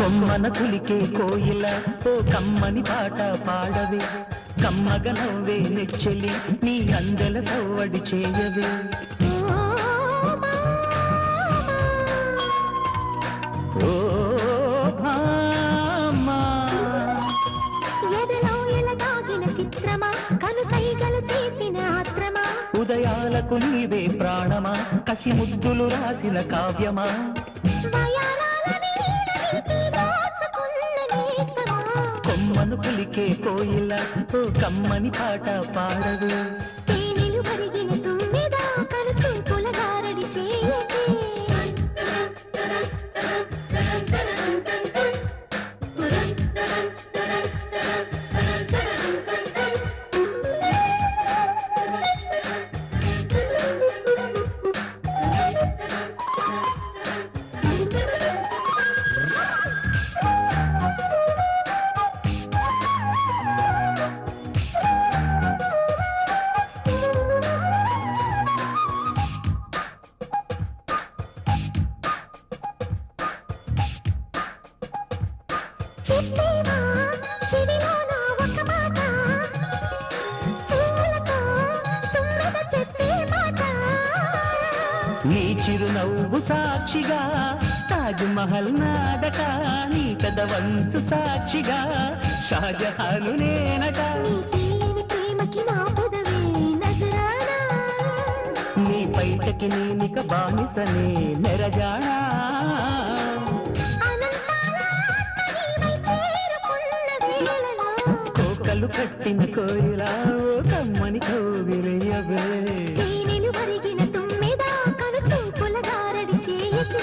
కొమ్మన కులికే కోయిల ఓ కమ్మని పాట పాడవే కమ్మగ నవ్వే నెచ్చెలి నీ అందెల సవ్వడి చేయవే ఓ భామా ఎదలో ఎలగాగిన చిత్రమా కనుసైగలు చేసిన ఆత్రమా ఉదయాలకు నీవే ప్రాణమా కసి ముద్దులు రాసిన కావ్యమా వయారాల వీణవింటి దోచుకున్న నేస్తమా కొమ్మను కులికే కోయిల ఓ కమ్మని పాట పాడవే తేనెలు కరిగిన తుమ్మిద కనుచూపుల గారడి చేయకే చెప్పేవా చెవిలో నా ఒక మాట పూలతో తుమ్మెద చెప్పే మాట నీ చిరునవ్వు సాక్షిగా తాజ్ మహల్ నాడక నీ పెదవంచు సాక్షిగా షాజహాను నేనట నీ తీయని ప్రేమకి నా పెదవే నజరానా నీ పైటకి నేనిక బానిసనే నెరజాడా అనంతాల ఆత్మనీవై చేరుకున్న వేళలో కోకలు కట్టిన కోయిలా ఓ కమ్మని కోవిలయ్యవే తేనెలు వరిగిన తుమ్మెద కనుచూపుల గారడి చేయకే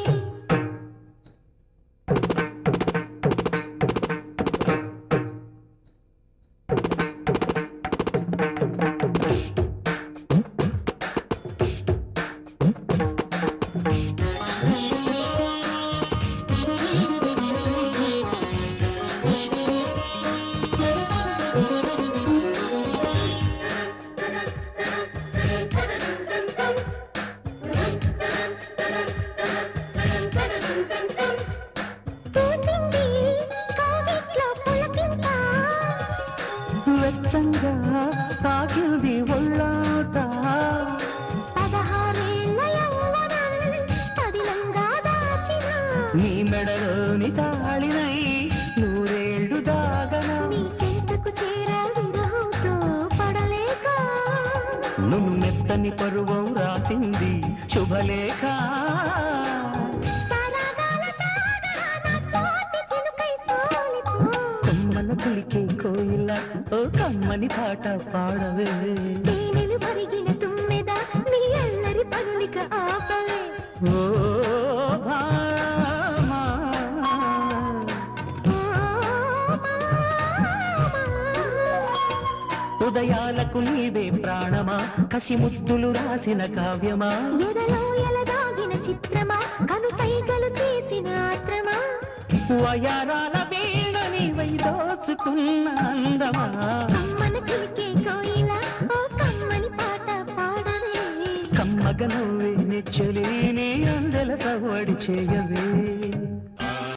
పూసింది కౌగిట్లో పులకింత వెచ్చంగా తాకింది ఒళ్ళాట పదహారేళ్ల యవ్వనం పదిలంగా దాచిన నీ మెడలోని తాళినై నూరేళ్లు దాగనా నీ చెంతకు చేరా విరహంతో పడలేక నువ్వు మెత్తని పరువం రాసింది శుభలేఖ సరదాల సాగరాన తోటి చిలుకై సోలిపో కొమ్మన పులికే కోయిల ఓ కమ్మని పాట పాడవే తేనెలు పరిగిన తుమ్మెద నీ అల్లరి పనులిక ఆపవే ఓ భామా ఓ మామా. ఉదయాలకు నీవే ప్రాణమా కసి ముద్దులు రాసిన కావ్యమా ఎదలో ఎలదాగిన చిత్రమా కనుసైగలు చేసిన ఆత్రమా వయారాల వీణ నీవై దోచుకున్న అందమా కమ్మన కిలికే కోయిల ఓ కమ్మని పాట పాడవే కమ్మగ నవ్వే నెచ్చలే నీ అందెల సవ్వడి చేయవే